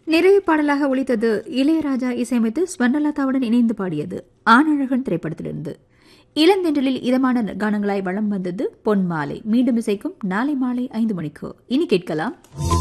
நிறைவு பாடலாக ஒலித்தது இளையராஜா இசையமைத்து ஸ்வர்ணலதாவுடன் இணைந்து பாடியது ஆனழகன் திரைப்படத்திலிருந்து இளந்தென்றலில் இதமான கானங்களாய் வளம் வந்தது பொன் மாலை மீண்டும் இசைக்கும் நாளை மாலை ஐந்து மணிக்கு இனி கேட்கலாம்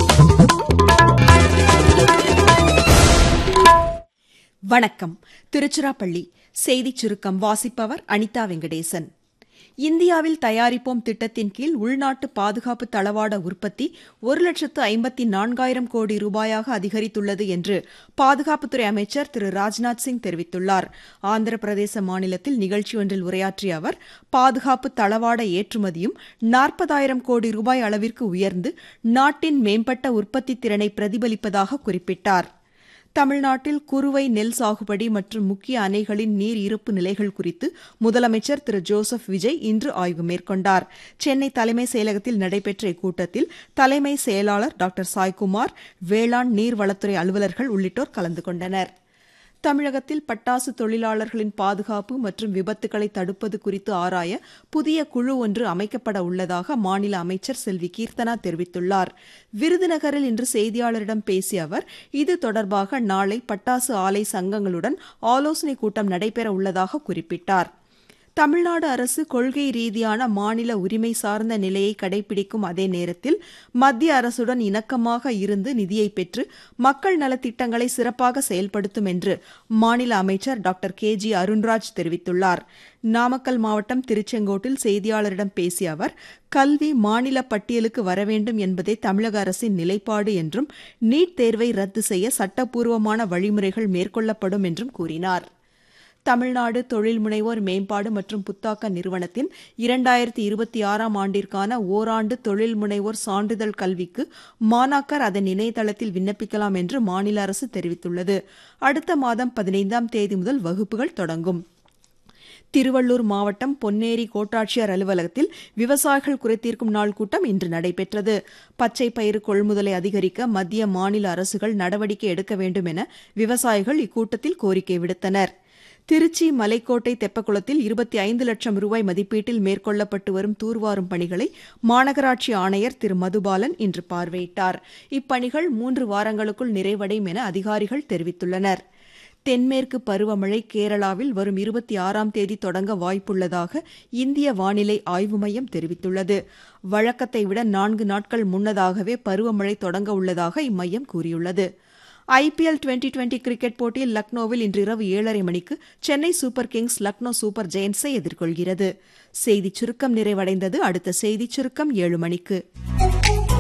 வணக்கம் திருச்சிராப்பள்ளி செய்திச் சுருக்கம் வாசிப்பவர் அனிதா வெங்கடேசன் இந்தியாவில் தயாரிப்போம் திட்டத்தின் கீழ் உள்நாட்டு பாதுகாப்பு தளவாட உற்பத்தி ஒரு லட்சத்து ஐம்பத்தி நான்காயிரம் கோடி ரூபாயாக அதிகரித்துள்ளது என்று பாதுகாப்புத்துறை அமைச்சர் திரு ராஜ்நாத் சிங் தெரிவித்துள்ளார் ஆந்திர பிரதேச மாநிலத்தில் நிகழ்ச்சி ஒன்றில் உரையாற்றிய அவர் பாதுகாப்பு தளவாட ஏற்றுமதியும் நாற்பதாயிரம் கோடி ரூபாய் அளவிற்கு உயர்ந்து நாட்டின் மேம்பட்ட உற்பத்தி திறனை பிரதிபலிப்பதாக குறிப்பிட்டார் தமிழ்நாட்டில் குறுவை நெல் சாகுபடி மற்றும் முக்கிய அணைகளின் நீர் இருப்பு நிலைகள் குறித்து முதலமைச்சர் திரு ஜோசப் விஜய் இன்று ஆய்வு மேற்கொண்டார் சென்னை தலைமை செயலகத்தில் நடைபெற்ற இக்கூட்டத்தில் தலைமை செயலாளர் டாக்டர் சாய்குமார் வேளாண் நீர்வளத்துறை அலுவலர்கள் உள்ளிட்டோர் கலந்து கொண்டனர் தமிழகத்தில் பட்டாசு தொழிலாளர்களின் பாதுகாப்பு மற்றும் விபத்துகளை தடுப்பது குறித்து ஆராய புதிய குழு ஒன்று அமைக்கப்பட உள்ளதாக மாநில அமைச்சர் செல்வி கீர்த்தனா தெரிவித்துள்ளார் விருதுநகரில் இன்று செய்தியாளரிடம் பேசிய அவர் இது தொடர்பாக நாளை பட்டாசு ஆலை சங்கங்களுடன் ஆலோசனைக் கூட்டம் நடைபெற உள்ளதாக குறிப்பிட்டார் தமிழ்நாடு அரசு கொள்கை ரீதியான மாநில உரிமை சார்ந்த நிலையை கடைபிடிக்கும் அதே நேரத்தில் மத்திய அரசுடன் இணக்கமாக இருந்து நிதியை பெற்று மக்கள் நலத்திட்டங்களை சிறப்பாக செயல்படுத்தும் என்று மாநில அமைச்சர் டாக்டர் கே ஜி அருண்ராஜ் தெரிவித்துள்ளார் நாமக்கல் மாவட்டம் திருச்செங்கோட்டில் செய்தியாளரிடம் பேசிய அவர் கல்வி மாநில பட்டியலுக்கு வர வேண்டும் என்பதே தமிழக அரசின் நிலைப்பாடு என்றும் நீட் தேர்வை ரத்து செய்ய சட்டப்பூர்வமான வழிமுறைகள் மேற்கொள்ளப்படும் என்றும் கூறினார் தமிழ்நாடு தொழில் முனைவோர் மேம்பாடு மற்றும் புத்தாக்க நிறுவனத்தின் இரண்டாயிரத்தி இருபத்தி ஆறாம் ஆண்டிற்கான ஓராண்டு தொழில் முனைவோர் சான்றிதழ் கல்விக்கு மாணாக்கர் அதன் இணையதளத்தில் விண்ணப்பிக்கலாம் என்று மாநில அரசு தெரிவித்துள்ளது அடுத்த மாதம் பதினைந்தாம் தேதி முதல் வகுப்புகள் தொடங்கும் திருவள்ளூர் மாவட்டம் பொன்னேரி கோட்டாட்சியர் அலுவலகத்தில் விவசாயிகள் குறைதீர்க்கும் நாள் கூட்டம் இன்று நடைபெற்றது பச்சை பயிறு கொள்முதலை அதிகரிக்க மத்திய மாநில அரசுகள் நடவடிக்கை எடுக்க வேண்டும் என விவசாயிகள் இக்கூட்டத்தில் கோரிக்கை விடுத்தனர் திருச்சி மலைக்கோட்டை தெப்பக்குளத்தில் இருபத்தி ஐந்து லட்சம் ரூபாய் மதிப்பீட்டில் மேற்கொள்ளப்பட்டு வரும் தூர்வாரும் பணிகளை மாநகராட்சி ஆணையர் திரு மதுபாலன் இன்று பார்வையிட்டார் இப்பணிகள் மூன்று வாரங்களுக்குள் நிறைவடையும் என அதிகாரிகள் தெரிவித்துள்ளனர் தென்மேற்கு பருவமழை கேரளாவில் வரும் இருபத்தி ஆறாம் தேதி தொடங்க வாய்ப்புள்ளதாக இந்திய வானிலை ஆய்வு மையம் தெரிவித்துள்ளது வழக்கத்தை விட நான்கு நாட்கள் முன்னதாகவே பருவமழை தொடங்க உள்ளதாக இம்மையம் கூறியுள்ளது ஐபிஎல் டுவெண்டி டுவெண்டி கிரிக்கெட் போட்டியில் லக்னோவில் இன்று இரவு ஏழரை மணிக்கு Chennai super kings Lucknow super ஜெயன்ஸை எதிர்கொள்கிறது செய்திச் சுருக்கம் நிறைவடைந்தது அடுத்த செய்திச் சுருக்கம் ஏழு மணிக்கு